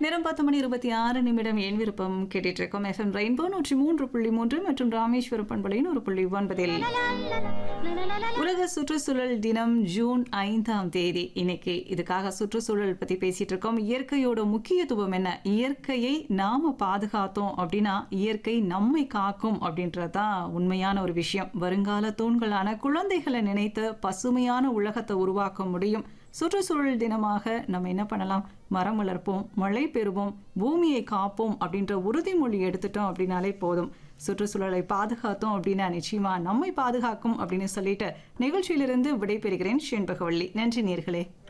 நேரம் பத்து மணி இருபத்தி ஆறு நிமிடம் என் விருப்பம் கேட்டுட்டு இருக்கோம் எஃப்எம் ரெயின்போ நூற்றி மூன்று புள்ளி மூன்று மற்றும் ராமேஸ்வரம் பண்பலையின் ஒரு புள்ளி ஒன்பதில் உலக சுற்றுச்சூழல் தினம் ஜூன் ஐந்தாம் தேதி இன்னைக்கு இதுக்காக சுற்றுச்சூழல் பத்தி பேசிட்டு இருக்கோம் இயற்கையோட முக்கியத்துவம் என்ன இயற்கையை நாம பாதுகாத்தோம் அப்படின்னா இயற்கை நம்மை காக்கும் அப்படின்றதுதான் உண்மையான ஒரு விஷயம் வருங்கால தூண்களான குழந்தைகளை நினைத்து பசுமையான உலகத்தை உருவாக்க முடியும் சுற்றுச்சூழல் தினமாக நம்ம என்ன பண்ணலாம் மரம் வளர்ப்போம் மழை பெறுவோம் பூமியை காப்போம் அப்படின்ற உறுதிமொழி எடுத்துட்டோம் அப்படின்னாலே போதும் சுற்றுச்சூழலை பாதுகாத்தோம் அப்படின்னா நிச்சயமா நம்மை பாதுகாக்கும் அப்படின்னு சொல்லிட்டு நிகழ்ச்சியிலிருந்து விடைபெறுகிறேன் ஷென்பகவள்ளி நன்றி நேர்களே